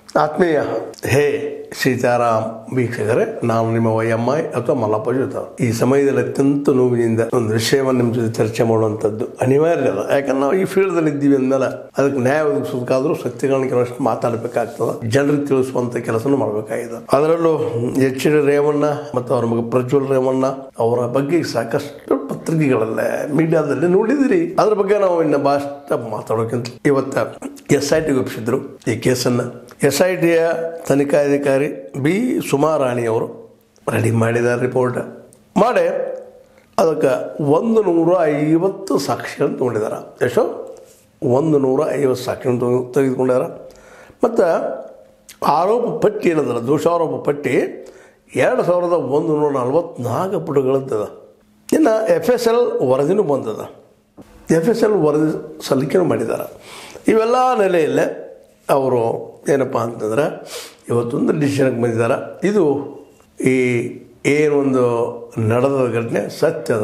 ಆತ್ಮೀಯ ಹೇ ಸೀತಾರಾಮ್ ವೀಕ್ಷಕರೇ ನಾನು ನಿಮ್ಮ ವೈಎಂಐ ಅಥವಾ ಮಲ್ಲಪ್ಪ ಜೊತೆ ಈ ಸಮಯದಲ್ಲಿ ಅತ್ಯಂತ ನೋವಿನಿಂದ ಒಂದು ವಿಷಯವನ್ನು ನಿಮ್ಮ ಜೊತೆ ಚರ್ಚೆ ಮಾಡುವಂಥದ್ದು ಅನಿವಾರ್ಯ ಅಲ್ಲ ಯಾಕಂದ್ರೆ ನಾವು ಈ ಫೀಲ್ಡ್ದಲ್ಲಿ ಇದ್ದೀವಿ ಅಂದಮೇಲೆ ಅದಕ್ಕೆ ನ್ಯಾಯ ಒದಗಿಸೋದಕ್ಕಾದ್ರೂ ಸತ್ಯಗಳನ್ನ ಕೆಲವಷ್ಟು ಮಾತಾಡಬೇಕಾಗ್ತದೆ ಜನರಿಗೆ ತಿಳಿಸುವಂತ ಕೆಲಸನೂ ಮಾಡಬೇಕಾಗಿದೆ ಅದರಲ್ಲೂ ಎಚ್ ಡಿ ರೇವಣ್ಣ ಮತ್ತು ಅವರ ಮಗ ಪ್ರಜ್ವಲ್ ರೇವಣ್ಣ ಅವರ ಬಗ್ಗೆ ಸಾಕಷ್ಟು ಪತ್ರಿಕೆಗಳಲ್ಲೇ ಮೀಡಿಯಾದಲ್ಲಿ ನೋಡಿದಿರಿ ಅದ್ರ ಬಗ್ಗೆ ನಾವು ಇನ್ನು ಭಾಷೆ ಮಾತಾಡೋಕ್ಕಿಂತ ಇವತ್ತ ಎಸ್ ಐ ಟಿಗೆ ಒಪ್ಪಿಸಿದ್ರು ಈ ಕೇಸನ್ನು ಎಸ್ ಐ ಟಿಯ ತನಿಖಾಧಿಕಾರಿ ಬಿ ಸುಮಾರಾಣಿ ಅವರು ರೆಡಿ ಮಾಡಿದ್ದಾರೆ ರಿಪೋರ್ಟ್ ಮಾಡಿ ಅದಕ್ಕೆ ಒಂದು ನೂರ ಐವತ್ತು ಸಾಕ್ಷಿಗಳನ್ನು ತೊಗೊಂಡಿದ್ದಾರೆ ಎಷ್ಟು ಒಂದು ನೂರ ಐವತ್ತು ಸಾಕ್ಷಿಗಳನ್ನು ತೊಗೊಂಡು ತೆಗೆದುಕೊಂಡಾರ ಮತ್ತು ಆರೋಪ ಪಟ್ಟಿ ಏನದಲ್ಲ ದೋಷಾರೋಪ ಪಟ್ಟಿ ಎರಡು ಸಾವಿರದ ಒಂದು ನೂರ ನಲ್ವತ್ನಾಲ್ಕು ಪುಟಗಳದ್ದದ ಇನ್ನು ಎಫ್ ಎಸ್ ಎಲ್ ವರದಿನೂ ಬಂದದ ಎಫ್ ಎಸ್ ಎಲ್ ವರದಿ ಸಲ್ಲಿಕೆನೂ ಮಾಡಿದ್ದಾರೆ ಇವೆಲ್ಲ ನೆಲೆಯಲ್ಲೇ ಅವರು ಏನಪ್ಪ ಅಂತಂದ್ರೆ ಇವತ್ತೊಂದು ಡಿಸಿಷನ್ಗೆ ಬಂದಿದ್ದಾರೆ ಇದು ಈ ಏನೊಂದು ನಡೆದ ಘಟನೆ ಸತ್ಯದ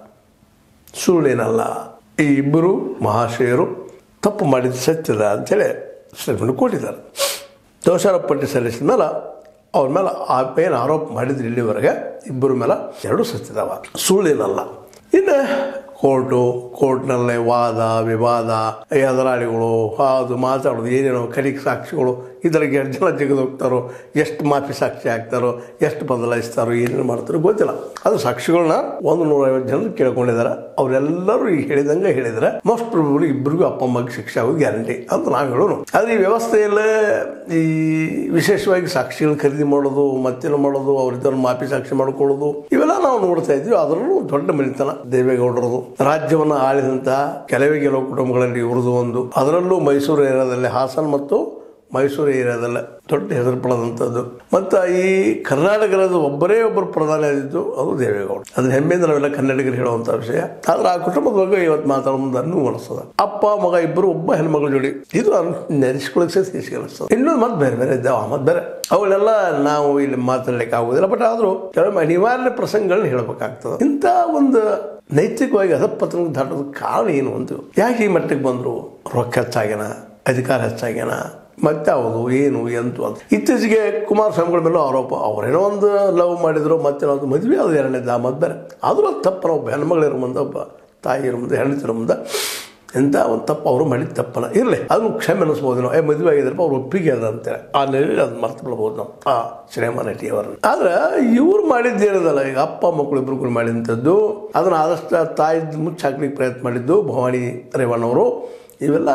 ಸುಳ್ಳೇನಲ್ಲ ಈ ಇಬ್ಬರು ಮಹಾಶಯರು ತಪ್ಪು ಮಾಡಿದ ಸತ್ಯದ ಅಂತೇಳಿ ಸ್ಟೇಟ್ಮೆಂಟ್ ಕೊಟ್ಟಿದ್ದಾರೆ ದೋಷಾರೋಪ ಪಟ್ಟಿ ಸಲ್ಲಿಸಿದ ಮೇಲೆ ಅವ್ರ ಮೇಲೆ ಆ ಏನು ಆರೋಪ ಮಾಡಿದ್ರು ಇಲ್ಲಿವರೆಗೆ ಇಬ್ಬರ ಮೇಲೆ ಎರಡು ಸತ್ಯದವ ಸುಳ್ಳೇನಲ್ಲ ಇನ್ನು ಕೋರ್ಟು ಕೋರ್ಟ್ನಲ್ಲೇ ವಾದ ವಿವಾದ ಎದುರಾಳಿಗಳು ಅದು ಮಾತಾಡೋದು ಏನೇನೋ ಕಲಿಕೆ ಸಾಕ್ಷಿಗಳು ಇದ್ರಾಗೆ ಎಷ್ಟು ಜನ ಜಗದು ಹೋಗ್ತಾರೋ ಎಷ್ಟು ಮಾಫಿ ಸಾಕ್ಷಿ ಆಗ್ತಾರೋ ಎಷ್ಟು ಬದಲಾಯಿಸ್ತಾರೋ ಏನೇನು ಮಾಡ್ತಾರೋ ಗೊತ್ತಿಲ್ಲ ಅದು ಸಾಕ್ಷಿಗಳನ್ನ ಒಂದು ನೂರೈವತ್ತು ಜನರು ಕೇಳ್ಕೊಂಡಿದ್ದಾರೆ ಅವರೆಲ್ಲರೂ ಈಗ ಹೇಳಿದಂಗೆ ಹೇಳಿದರೆ ಮೋಸ್ಟ್ ಪ್ರಾಬಬ್ಲಿ ಇಬ್ಬರಿಗೂ ಅಪ್ಪ ಅಮ್ಮಗೆ ಶಿಕ್ಷೆ ಆಗೋದು ಗ್ಯಾರಂಟಿ ಅಂತ ನಾವು ಹೇಳೋಣ ಆದರೆ ಈ ವ್ಯವಸ್ಥೆಯಲ್ಲೇ ಈ ವಿಶೇಷವಾಗಿ ಸಾಕ್ಷಿಗಳು ಖರೀದಿ ಮಾಡೋದು ಮತ್ತೇನು ಮಾಡೋದು ಅವ್ರಿದ್ದನ್ನು ಮಾಫಿ ಸಾಕ್ಷಿ ಮಾಡ್ಕೊಳ್ಳೋದು ಇವೆಲ್ಲ ನಾವು ನೋಡ್ತಾ ಇದ್ವಿ ಅದರಲ್ಲೂ ದೊಡ್ಡ ಮನೆತನ ದೇವೇಗೌಡರದು ರಾಜ್ಯವನ್ನು ಆಳಿದಂಥ ಕೆಲವೇ ಕೆಲವು ಕುಟುಂಬಗಳಲ್ಲಿ ಇವ್ರದ್ದು ಒಂದು ಅದರಲ್ಲೂ ಮೈಸೂರು ಏರಿಯಾದಲ್ಲಿ ಹಾಸನ್ ಮತ್ತು ಮೈಸೂರು ಏರಿಯಾದಲ್ಲ ದೊಡ್ಡ ಹೆಸರು ಪಡೆದಂಥದ್ದು ಮತ್ತು ಈ ಕರ್ನಾಟಕದ ಒಬ್ಬರೇ ಒಬ್ಬರು ಪ್ರಧಾನಿ ಆಗಿದ್ದು ಅದು ದೇವೇಗೌಡ ಅದ್ರ ಹೆಮ್ಮೆಯಿಂದ ನಾವೆಲ್ಲ ಕನ್ನಡಿಗರು ಹೇಳುವಂಥ ವಿಷಯ ಆದ್ರೆ ಆ ಕುಟುಂಬದ ಬಗ್ಗೆ ಇವತ್ತು ಮಾತಾಡೋದು ಅನ್ನೂ ಅನಿಸ್ತದ ಅಪ್ಪ ಮಗ ಇಬ್ಬರು ಒಬ್ಬ ಹೆಣ್ಮಗಳ ಜೋಡಿ ಇದು ನೆನೆಸ್ಕೊಳ್ಳಿಕ್ಕೆ ಸಹಿಸಿ ಅನಿಸ್ತದೆ ಇನ್ನೊಂದು ಮತ್ತೆ ಬೇರೆ ಬೇರೆ ಇದ್ದಾವ ಮತ್ತೆ ಬೇರೆ ಅವುಗಳೆಲ್ಲ ನಾವು ಇಲ್ಲಿ ಮಾತಾಡ್ಲಿಕ್ಕೆ ಆಗೋದಿಲ್ಲ ಬಟ್ ಆದರೂ ಕೆಲವೊಮ್ಮೆ ಅನಿವಾರ್ಯ ಪ್ರಸಂಗಗಳನ್ನ ಹೇಳಬೇಕಾಗ್ತದೆ ಇಂಥ ಒಂದು ನೈತಿಕವಾಗಿ ಅಧಪತನ ದಾಟೋದು ಕಾರಣ ಏನು ಒಂದು ಯಾಕೆ ಈ ಮಟ್ಟಿಗೆ ಬಂದರು ರೊಕ್ಕ ಹೆಚ್ಚಾಗ್ಯಾನ ಅಧಿಕಾರ ಹೆಚ್ಚಾಗ್ಯಾನ ಮತ್ತೆ ಯಾವುದು ಏನು ಎಂತು ಅಂತ ಇತ್ತೀಚೆಗೆ ಕುಮಾರಸ್ವಾಮಿಗಳ ಮೇಲೂ ಆರೋಪ ಅವರೇನೋ ಒಂದು ಲವ್ ಮಾಡಿದ್ರು ಮತ್ತೆ ಒಂದು ಮದುವೆ ಅದು ಎರಡನೇದ ಮತ್ತೆ ಬೇರೆ ಆದರೂ ಅದು ತಪ್ಪು ನಾವು ಹೆಣ್ಮಗಳಿರೋ ಮುಂದೆ ಒಬ್ಬ ತಾಯಿ ಇರೋ ಮುಂದೆ ಹೆಣ್ತಿರೋ ಮುಂದೆ ಎಂಥ ಒಂದು ತಪ್ಪು ಅವರು ಮಾಡಿದ ತಪ್ಪನ ಇರಲಿ ಅದನ್ನು ಕ್ಷಮೆ ಅನ್ನಿಸ್ಬೋದು ನಾವು ಏ ಮದುವೆ ಆಗಿದ್ರಪ್ಪ ಅವ್ರು ಒಪ್ಪಿಗೆ ಅದ ಅಂತೇಳಿ ಆ ನೆಲೆಯಲ್ಲಿ ಅದನ್ನ ಮರ್ತು ಬಿಡ್ಬೋದು ನಾವು ಆ ಶ್ರೀಮ ನಟಿ ಅವರನ್ನು ಆದ್ರೆ ಇವ್ರು ಮಾಡಿದ್ದು ಏನದಲ್ಲ ಈಗ ಅಪ್ಪ ಮಕ್ಕಳು ಇಬ್ರು ಕೂಡ ಮಾಡಿದಂಥದ್ದು ಅದನ್ನು ಆದಷ್ಟು ತಾಯಿ ಮುಚ್ಚಾಕ್ಲಿಕ್ಕೆ ಪ್ರಯತ್ನ ಮಾಡಿದ್ದು ಭವಾನಿ ರೇವಣ್ಣವರು ಇವೆಲ್ಲ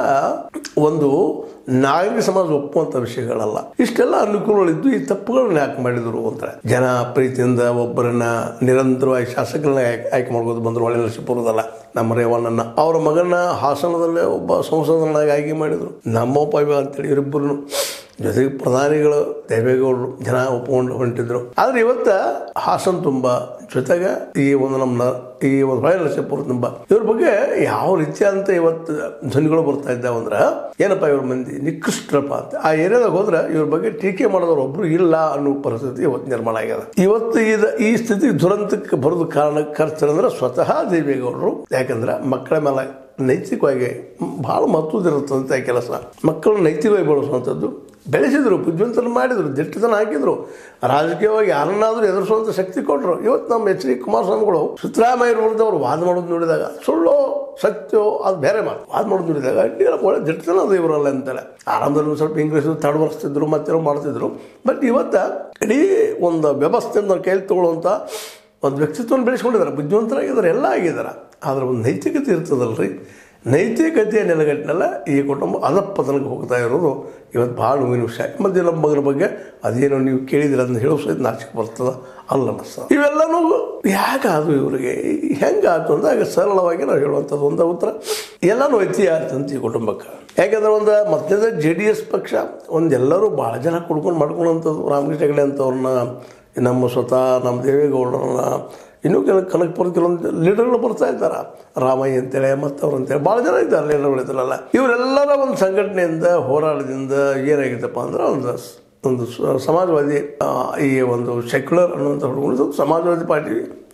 ಒಂದು ನಾಗರಿಕ ಸಮಾಜ ಒಪ್ಪುವಂಥ ವಿಷಯಗಳಲ್ಲ ಇಷ್ಟೆಲ್ಲ ಅನುಕೂಲಗಳಿದ್ದು ಈ ತಪ್ಪುಗಳನ್ನ ಯಾಕೆ ಮಾಡಿದರು ಅಂತಾರೆ ಜನ ಪ್ರೀತಿಯಿಂದ ಒಬ್ಬರನ್ನ ನಿರಂತರವಾಗಿ ಶಾಸಕರನ್ನ ಆಯ್ಕೆ- ಆಯ್ಕೆ ಮಾಡ್ಬೋದು ಬಂದರು ಒಳ್ಳೆ ನರಸೀಪುರದಲ್ಲ ನಮ್ಮ ರೇವಣ್ಣನ ಅವರ ಮಗನ ಹಾಸನದಲ್ಲೇ ಒಬ್ಬ ಸಂಸದನಾಗಿ ಆಯ್ಕೆ ಮಾಡಿದರು ನಮ್ಮಪ್ಪ ಇವ ಅಂತೇಳಿ ಇವರಿಬ್ಬರು ಜೊತೆಗೆ ಪ್ರಧಾನಿಗಳು ದೇವೇಗೌಡರು ಜನ ಒಪ್ಕೊಂಡು ಹೊಂಟಿದ್ರು ಆದ್ರೆ ಇವತ್ತ ಹಾಸನ ತುಂಬ ಜೊತೆಗೆ ಈ ಒಂದು ನಮ್ಮ ಈ ಒಂದು ಹೊಳೆ ನರಸೀಪುರ ತುಂಬ ಇವ್ರ ಬಗ್ಗೆ ಯಾವ ರೀತಿಯಾದಂತ ಇವತ್ತು ಧ್ವನಿಗಳು ಬರ್ತಾ ಇದ್ದಾವೆ ಅಂದ್ರೆ ಏನಪ್ಪ ಇವ್ರ ಮಂದಿ ನಿಕೃಷ್ಟರಪ್ಪ ಅಂತ ಆ ಏರಿಯಾದಾಗ ಹೋದ್ರೆ ಇವ್ರ ಬಗ್ಗೆ ಟೀಕೆ ಮಾಡೋರು ಒಬ್ರು ಇಲ್ಲ ಅನ್ನೋ ಪರಿಸ್ಥಿತಿ ಇವತ್ತು ನಿರ್ಮಾಣ ಆಗ್ಯದ ಇವತ್ತು ಇದ ಈ ಸ್ಥಿತಿ ದುರಂತಕ್ಕೆ ಬರೋದು ಕಾರಣ ಕರ್ತರಂದ್ರೆ ಸ್ವತಃ ದೇವೇಗೌಡರು ಯಾಕಂದ್ರೆ ಮಕ್ಕಳ ಮೇಲೆ ನೈತಿಕವಾಗಿ ಭಾಳ ಮಹತ್ವದಿರುತ್ತಂತ ಕೆಲಸ ಮಕ್ಕಳನ್ನ ನೈತಿಕವಾಗಿ ಬೆಳೆಸುವಂಥದ್ದು ಬೆಳೆಸಿದ್ರು ಬುದ್ಧಿವಂತರು ಮಾಡಿದ್ರು ದಿಟ್ಟತನ ಹಾಕಿದ್ರು ರಾಜಕೀಯವಾಗಿ ಯಾರನ್ನಾದ್ರೂ ಎದುರಿಸುವಂಥ ಶಕ್ತಿ ಕೊಟ್ಟರು ಇವತ್ತು ನಮ್ಮ ಎಚ್ ಡಿ ಕುಮಾರಸ್ವಾಮಿಗಳು ಸಿದ್ದರಾಮಯ್ಯ ವಿರುದ್ಧ ಅವರು ವಾದ ಮಾಡೋದು ನೋಡಿದಾಗ ಸುಳ್ಳು ಸತ್ಯ ಅದು ಬೇರೆ ಮಾತು ವಾದ ಮಾಡೋದು ನೋಡಿದಾಗ ಅಡ್ಡಿಗಳ ಒಳ್ಳೆ ದಿಟ್ಟತನ ಅದು ಇವರಲ್ಲ ಅಂತಾರೆ ಆರಂಭದಲ್ಲಿ ಒಂದು ಸ್ವಲ್ಪ ಇಂಗ್ಲೀಷ್ ತಡವರಿಸ್ತಿದ್ರು ಮತ್ತೇನೋ ಮಾಡ್ತಿದ್ರು ಬಟ್ ಇವತ್ತ ಇಡೀ ಒಂದು ವ್ಯವಸ್ಥೆಯನ್ನು ಅವ್ರ ಕೈಲಿ ತಗೊಳ್ಳುವಂಥ ಒಂದು ವ್ಯಕ್ತಿತ್ವವನ್ನು ಬೆಳೆಸ್ಕೊಂಡಿದ್ದಾರೆ ಬುದ್ಧಿವಂತರಾಗಿದ್ದಾರೆ ಎಲ್ಲ ಆಗಿದ್ದಾರೆ ಆದರೆ ಒಂದು ನೈತಿಕತೆ ಇರ್ತದಲ್ರಿ ನೈತಿಕತೆಯ ನೆಲೆಗಟ್ಟಿನೆಲ್ಲ ಈ ಕುಟುಂಬ ಅಧಪ್ಪತನಕ್ಕೆ ಹೋಗ್ತಾ ಇರೋದು ಇವತ್ತು ಭಾಳ ನೋವಿನ ವಿಷಯ ಮತ್ತು ನಮ್ಮ ಮಗನ ಬಗ್ಗೆ ಅದೇನೋ ನೀವು ಕೇಳಿದಿರ ಅದನ್ನ ಹೇಳೋ ಸಹಿತ ನಾಚಿಕೆ ಬರ್ತದ ಅಲ್ಲ ಅನ್ನಿಸ್ತದೆ ಇವೆಲ್ಲನೂ ಯಾಕಾದು ಇವರಿಗೆ ಹೆಂಗಾಯ್ತು ಅಂದಾಗ ಸರಳವಾಗಿ ನಾವು ಹೇಳುವಂಥದ್ದು ಒಂದು ಉತ್ತರ ಎಲ್ಲನೂ ಐತಿಹಾಸ ಅಂತ ಈ ಕುಟುಂಬಕ್ಕೆ ಯಾಕಂದ್ರೆ ಒಂದು ಮಧ್ಯದ ಜೆ ಡಿ ಎಸ್ ಪಕ್ಷ ಒಂದೆಲ್ಲರೂ ಭಾಳ ಜನ ಕುಡ್ಕೊಂಡು ಮಾಡ್ಕೊಳ್ಳೋಂಥದ್ದು ರಾಮಕೃಷ್ಣ ಹೆಗಡೆ ಅಂತವ್ರನ್ನ ನಮ್ಮ ಸ್ವತಃ ನಮ್ಮ ದೇವೇಗೌಡರನ್ನ ಇನ್ನೂ ಕೆಲ ಕನಕಪುರ ಕೆಲವೊಂದು ಲೀಡರ್ಗಳು ಬರ್ತಾ ಇದ್ದಾರೆ ರಾಮಯ್ಯ ಅಂತೇಳಿ ಮತ್ತವ್ರು ಅಂತೇಳಿ ಭಾಳ ಜನ ಇದ್ದಾರೆ ಲೀಡರ್ಗಳು ಇದ್ದಾರಲ್ಲ ಇವರೆಲ್ಲರ ಒಂದು ಸಂಘಟನೆಯಿಂದ ಹೋರಾಟದಿಂದ ಏನಾಗಿತ್ತಪ್ಪ ಅಂದ್ರೆ ಒಂದು ಒಂದು ಸ- ಸಮಾಜವಾದಿ ಆ, ಈ ಒಂದು ಸೆಕ್ಯುಲರ್ ಅನ್ನುವಂಥ ಹುಡುಗರು ಸಮಾಜವಾದಿ ಪಾರ್ಟಿ